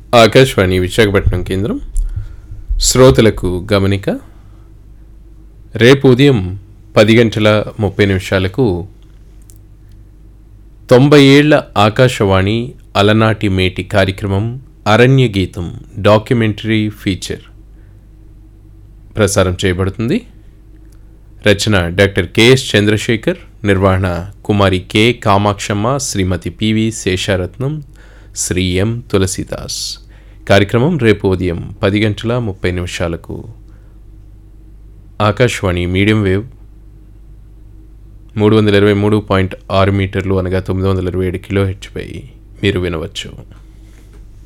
ఆకాశవాణి విశాఖపట్నం కేంద్రం శ్రోతలకు గమనిక రేపు ఉదయం పది గంటల ముప్పై నిమిషాలకు తొంభై ఏళ్ల ఆకాశవాణి అలనాటి మేటి కార్యక్రమం అరణ్య గీతం డాక్యుమెంటరీ ఫీచర్ ప్రసారం చేయబడుతుంది రచన డాక్టర్ కెఎస్ చంద్రశేఖర్ నిర్వహణ Kumari K Kamakshamma Shrimati P V Sesharatnam Shri M Tulasidas కార్యక్రమం రేపు ఉదయం పది గంటల ముప్పై నిమిషాలకు ఆకాశవాణి మీడియం వేవ్ మూడు వందల ఇరవై మూడు పాయింట్ ఆరు మీటర్లు అనగా తొమ్మిది వందల ఇరవై ఏడు కిలో హెచ్పై మీరు వినవచ్చు